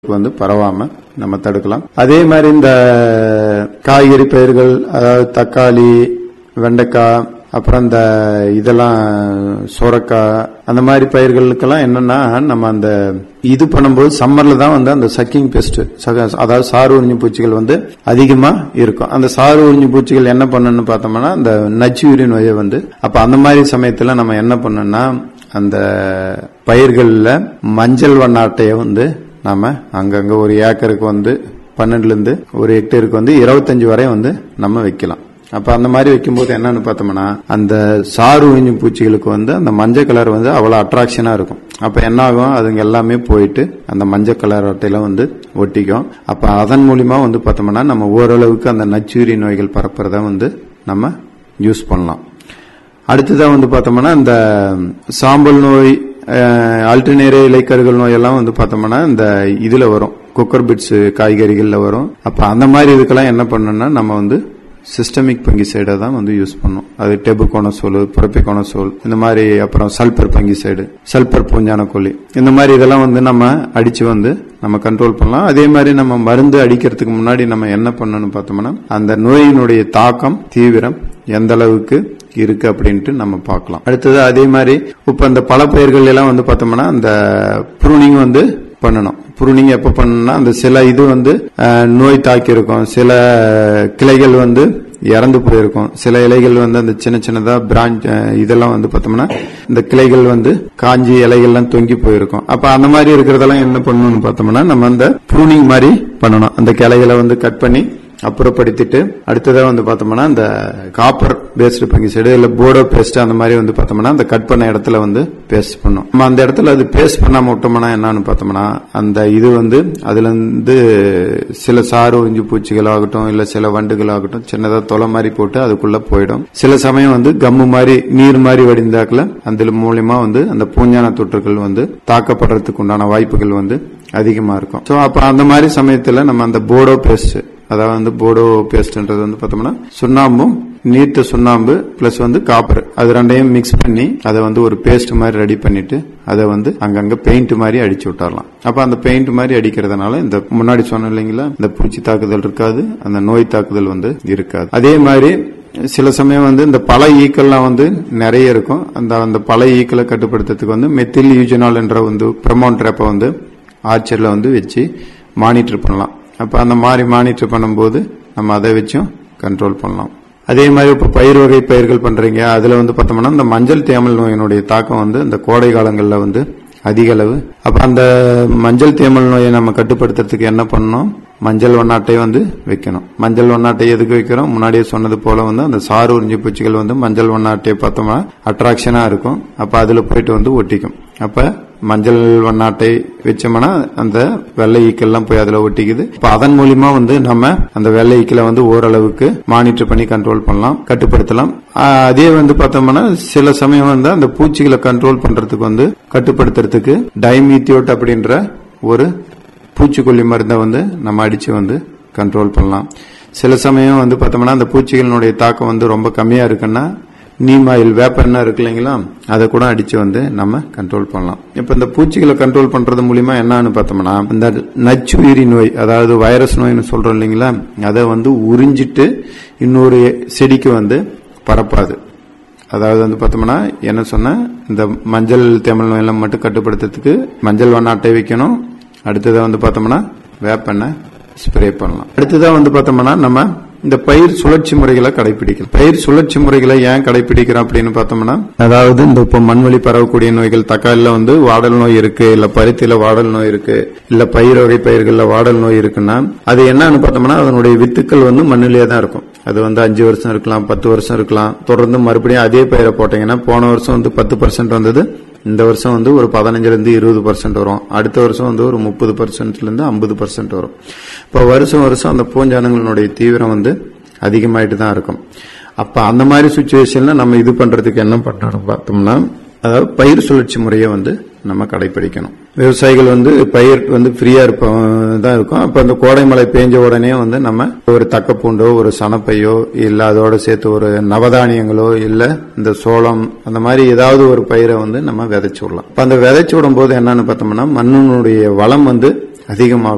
வந்து பரவாம நம்ம தடுக்கலாம் அதே மாதிரி இந்த காய்கறி பயிர்கள் அதாவது தக்காளி வெண்டைக்காய் அப்புறம் இந்த இதெல்லாம் சுரக்காய் அந்த மாதிரி பயிர்களுக்கெல்லாம் என்னன்னா நம்ம அந்த இது பண்ணும்போது சம்மர்ல தான் வந்து அந்த சக்கிங் பெஸ்ட் அதாவது சாறு உறிஞ்சு பூச்சிகள் வந்து அதிகமா இருக்கும் அந்த சாறு உறிஞ்சு பூச்சிகள் என்ன பண்ணணும்னு பார்த்தோம்னா அந்த நச்சுயிரி நோயை வந்து அப்ப அந்த மாதிரி சமயத்துல நம்ம என்ன பண்ணணும்னா அந்த பயிர்கள்ல மஞ்சள் வண்ணாட்டையை வந்து நாம அங்கங்க ஒரு ஏக்கருக்கு வந்து பன்னெண்டுல இருந்து ஒரு ஹெக்டேருக்கு வந்து இருபத்தஞ்சு வரை வந்து நம்ம வைக்கலாம் அப்ப அந்த மாதிரி வைக்கும்போது என்னன்னு பார்த்தோம்னா அந்த சாறு உறிஞ்சும் பூச்சிகளுக்கு வந்து அந்த மஞ்சள் கலர் வந்து அவ்வளவு அட்ராக்ஷனா இருக்கும் அப்ப என்ன ஆகும் அதுங்க எல்லாமே போயிட்டு அந்த மஞ்சள் கலர் அட்டையில வந்து ஒட்டிக்கும் அப்ப அதன் மூலியமா வந்து பார்த்தோம்னா நம்ம ஓரளவுக்கு அந்த நச்சுயிரி நோய்கள் பரப்புறத வந்து நம்ம யூஸ் பண்ணலாம் அடுத்ததா வந்து பார்த்தோம்னா இந்த சாம்பல் நோய் ஆல்டர்னேரிய இலைக்கருகள் நோய் எல்லாம் வந்து பார்த்தோம்னா இந்த இதுல வரும் குக்கர் பிட்ஸ் காய்கறிகள்ல வரும் அப்ப அந்த மாதிரி இதுக்கெல்லாம் என்ன பண்ணணும்னா நம்ம வந்து சிஸ்டமிக் பங்கிசைடை தான் வந்து யூஸ் பண்ணோம் அது டெபுகோனசோல் புரப்பிகோனசோல் இந்த மாதிரி அப்புறம் சல்பர் பங்கிசைடு சல்பர் பூஞ்சான கொல்லி இந்த மாதிரி இதெல்லாம் வந்து நம்ம அடிச்சு வந்து நம்ம கண்ட்ரோல் பண்ணலாம் அதே மாதிரி நம்ம மருந்து அடிக்கிறதுக்கு முன்னாடி நம்ம என்ன பண்ணணும்னு பார்த்தோம்னா அந்த நோயினுடைய தாக்கம் தீவிரம் எந்த அளவுக்கு இருக்கு அப்படின்ட்டு நம்ம பார்க்கலாம் அடுத்தது அதே மாதிரி இப்ப அந்த பல பயிர்கள் எல்லாம் வந்து பார்த்தோம்னா அந்த ப்ரூனிங் வந்து பண்ணணும் ப்ரூனிங் எப்ப பண்ணணும்னா அந்த சில இது வந்து நோய் தாக்கி இருக்கும் சில கிளைகள் வந்து இறந்து போயிருக்கும் சில இலைகள் வந்து அந்த சின்ன சின்னதா பிரான்ச் இதெல்லாம் வந்து பார்த்தோம்னா இந்த கிளைகள் வந்து காஞ்சி இலைகள்லாம் தொங்கி போயிருக்கும் அப்ப அந்த மாதிரி இருக்கிறதெல்லாம் என்ன பண்ணணும்னு பார்த்தோம்னா நம்ம அந்த ப்ரூனிங் மாதிரி பண்ணணும் அந்த கிளைகளை வந்து கட் பண்ணி அப்புறப்படுத்திட்டு அடுத்ததா வந்து பார்த்தோம்னா இந்த காப்பர் பேஸ்டு பங்கிசைடு இல்ல போர்டோ பேஸ்ட் அந்த மாதிரி வந்து பார்த்தோம்னா அந்த கட் பண்ண இடத்துல வந்து பேஸ்ட் பண்ணும் நம்ம அந்த இடத்துல அது பேஸ்ட் பண்ணாம விட்டோம்னா என்னன்னு பார்த்தோம்னா அந்த இது வந்து அதுல இருந்து சில சாறு உறிஞ்சு பூச்சிகள் ஆகட்டும் இல்ல சில வண்டுகள் ஆகட்டும் சின்னதா தொலை மாதிரி போட்டு அதுக்குள்ள போயிடும் சில சமயம் வந்து கம்மு மாதிரி நீர் மாதிரி வடிந்தாக்கல அந்த மூலியமா வந்து அந்த பூஞ்சான தொற்றுகள் வந்து தாக்கப்படுறதுக்கு உண்டான வாய்ப்புகள் வந்து அதிகமா இருக்கும் சோ அப்ப அந்த மாதிரி சமயத்துல நம்ம அந்த போர்டோ பேஸ்ட் அதாவது வந்து போர்டோ பேஸ்ட்ன்றது வந்து பார்த்தோம்னா சுண்ணாம்பும் நீர்த்த சுண்ணாம்பு பிளஸ் வந்து காப்பர் அது ரெண்டையும் மிக்ஸ் பண்ணி அதை வந்து ஒரு பேஸ்ட் மாதிரி ரெடி பண்ணிட்டு அதை வந்து அங்கங்க பெயிண்ட் மாதிரி அடிச்சு விட்டுறலாம் அப்ப அந்த பெயிண்ட் மாதிரி அடிக்கிறதுனால இந்த முன்னாடி சொன்ன இல்லைங்களா இந்த பூச்சி தாக்குதல் இருக்காது அந்த நோய் தாக்குதல் வந்து இருக்காது அதே மாதிரி சில சமயம் வந்து இந்த பல ஈக்கள்லாம் வந்து நிறைய இருக்கும் அந்த அந்த பல ஈக்களை கட்டுப்படுத்துறதுக்கு வந்து மெத்தில் யூஜனால் என்ற வந்து ப்ரமோன் ட்ராப்பை வந்து ஆர்ச்சர்ல வந்து வச்சு மானிட்டர் பண்ணலாம் அப்ப அந்த மாதிரி மானிட்டர் பண்ணும்போது நம்ம அதை வச்சும் கண்ட்ரோல் பண்ணலாம் அதே மாதிரி இப்ப பயிர் வகை பயிர்கள் பண்றீங்க அதுல வந்து பார்த்தோம்னா இந்த மஞ்சள் தேமல் நோயினுடைய தாக்கம் வந்து இந்த கோடை காலங்கள்ல வந்து அதிக அளவு அப்ப அந்த மஞ்சள் தேமல் நோயை நம்ம கட்டுப்படுத்துறதுக்கு என்ன பண்ணணும் மஞ்சள் வண்ணாட்டை வந்து வைக்கணும் மஞ்சள் வண்ணாட்டை எதுக்கு வைக்கிறோம் முன்னாடியே சொன்னது போல வந்து அந்த சாறு உறிஞ்சி பூச்சிகள் வந்து மஞ்சள் வண்ணாட்டையை பார்த்தோம்னா அட்ராக்ஷனா இருக்கும் அப்ப அதுல போயிட்டு வந்து ஒட்டிக்கும் அப்ப மஞ்சள் வண்ணாட்டை வச்சோம்னா அந்த வெள்ளை ஈக்கெல்லாம் போய் அதுல ஒட்டிக்குது இப்ப அதன் மூலியமா வந்து நம்ம அந்த வெள்ளை ஈக்கில வந்து ஓரளவுக்கு மானிட்டர் பண்ணி கண்ட்ரோல் பண்ணலாம் கட்டுப்படுத்தலாம் அதே வந்து பார்த்தோம்னா சில சமயம் வந்து அந்த பூச்சிகளை கண்ட்ரோல் பண்றதுக்கு வந்து கட்டுப்படுத்துறதுக்கு டைமீத்தியோட் அப்படின்ற ஒரு பூச்சிக்கொல்லி மருந்தை வந்து நம்ம அடிச்சு வந்து கண்ட்ரோல் பண்ணலாம் சில சமயம் வந்து பார்த்தோம்னா அந்த பூச்சிகளினுடைய தாக்கம் வந்து ரொம்ப கம்மியா இருக்குன்னா நீம் ஆயில் வேப்ப எண்ணெய் இருக்கு இல்லைங்களா அதை கூட அடிச்சு வந்து நம்ம கண்ட்ரோல் பண்ணலாம் இப்ப இந்த பூச்சிகளை கண்ட்ரோல் பண்றது மூலியமா என்னன்னு பார்த்தோம்னா இந்த நச்சுயிரி நோய் அதாவது வைரஸ் நோய்னு சொல்றோம் இல்லைங்களா அதை வந்து உறிஞ்சிட்டு இன்னொரு செடிக்கு வந்து பரப்பாது அதாவது வந்து பார்த்தோம்னா என்ன சொன்ன இந்த மஞ்சள் தேமல் நோயெல்லாம் மட்டும் கட்டுப்படுத்துறதுக்கு மஞ்சள் வண்ண அட்டை வைக்கணும் அடுத்ததாக வந்து பார்த்தோம்னா வேப்பெண்ணெய் ஸ்ப்ரே பண்ணலாம் அடுத்ததாக வந்து பார்த்தோம்னா நம்ம இந்த பயிர் சுழற்சி முறைகளை கடைபிடிக்கணும் பயிர் சுழற்சி முறைகளை ஏன் கடைபிடிக்கிறோம் அப்படின்னு பார்த்தோம்னா அதாவது இந்த இப்போ மண்வெளி பரவக்கூடிய நோய்கள் தக்காளில வந்து வாடல் நோய் இருக்கு இல்ல பருத்தியில வாடல் நோய் இருக்கு இல்ல பயிர் வகை பயிர்கள்ல வாடல் நோய் இருக்குன்னா அது என்னன்னு பார்த்தோம்னா அதனுடைய வித்துக்கள் வந்து மண்ணிலேயே தான் இருக்கும் அது வந்து அஞ்சு வருஷம் இருக்கலாம் பத்து வருஷம் இருக்கலாம் தொடர்ந்து மறுபடியும் அதே பயிரை போட்டீங்கன்னா போன வருஷம் வந்து பத்து பர்சன்ட் வந்தது இந்த வருஷம் வந்து ஒரு பதினஞ்சுல இருந்து இருபது பர்சன்ட் வரும் அடுத்த வருஷம் வந்து ஒரு முப்பது பர்சன்ட்ல இருந்து ஐம்பது பர்சன்ட் வரும் இப்போ வருஷம் வருஷம் அந்த பூஞ்சானங்களுடைய தீவிரம் வந்து அதிகமாயிட்டு தான் இருக்கும் அப்ப அந்த மாதிரி சுச்சுவேஷன்ல நம்ம இது பண்றதுக்கு என்ன பண்ணணும் பார்த்தோம்னா அதாவது பயிர் சுழற்சி முறையை வந்து நம்ம கடைபிடிக்கணும் விவசாயிகள் வந்து பயிர் வந்து ஃப்ரீயா இருப்ப தான் இருக்கும் அப்ப அந்த கோடை மழை பெஞ்ச உடனே வந்து நம்ம ஒரு தக்கப்பூண்டோ ஒரு சனப்பையோ இல்ல அதோட சேர்த்து ஒரு நவதானியங்களோ இல்ல இந்த சோளம் அந்த மாதிரி ஏதாவது ஒரு பயிரை வந்து நம்ம விதைச்சு விடலாம் இப்ப அந்த விதைச்சு விடும் போது என்னன்னு பார்த்தோம்னா மண்ணினுடைய வளம் வந்து அதிகமாகும்